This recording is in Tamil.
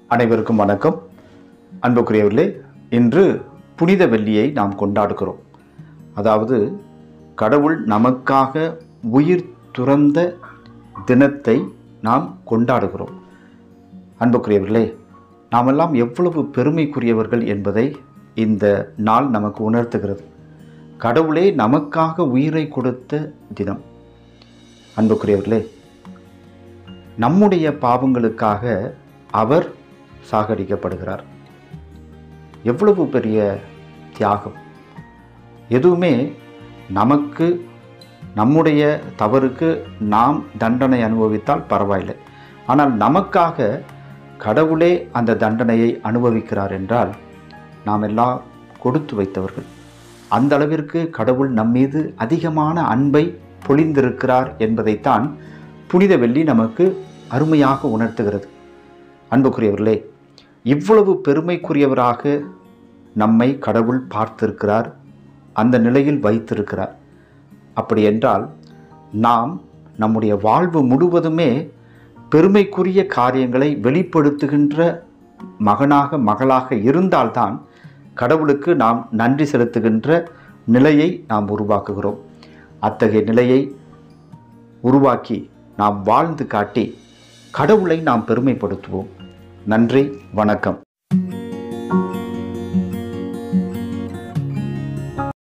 அனைவருக்கும் வணக்கம் அன்புக்குரியவர்களே இன்று புனித வெள்ளியை நாம் கொண்டாடுகிறோம் அதாவது கடவுள் நமக்காக உயிர் துறந்த தினத்தை நாம் கொண்டாடுகிறோம் அன்புக்குரியவர்களே நாமெல்லாம் எவ்வளவு பெருமைக்குரியவர்கள் என்பதை இந்த நாள் நமக்கு உணர்த்துகிறது கடவுளே நமக்காக உயிரை கொடுத்த தினம் அன்புக்குரியவர்களே நம்முடைய பாவங்களுக்காக அவர் சாகடிக்கப்படுகிறார் எவ்வளவு பெரிய தியாகம் எதுவுமே நமக்கு நம்முடைய தவறுக்கு நாம் தண்டனை அனுபவித்தால் பரவாயில்லை ஆனால் நமக்காக கடவுளே அந்த தண்டனையை அனுபவிக்கிறார் என்றால் நாம் எல்லாம் கொடுத்து வைத்தவர்கள் அந்த அளவிற்கு கடவுள் நம்மீது அதிகமான அன்பை பொழிந்திருக்கிறார் என்பதைத்தான் புனித வெள்ளி நமக்கு அருமையாக உணர்த்துகிறது அன்புக்குரியவர்களே இவ்வளவு பெருமைக்குரியவராக நம்மை கடவுள் பார்த்திருக்கிறார் அந்த நிலையில் வைத்திருக்கிறார் அப்படி என்றால் நாம் நம்முடைய வாழ்வு முழுவதுமே பெருமைக்குரிய காரியங்களை வெளிப்படுத்துகின்ற மகனாக மகளாக இருந்தால்தான் கடவுளுக்கு நாம் நன்றி செலுத்துகின்ற நிலையை நாம் உருவாக்குகிறோம் அத்தகைய நிலையை உருவாக்கி நாம் வாழ்ந்து காட்டி கடவுளை நாம் பெருமைப்படுத்துவோம் நன்றி வணக்கம்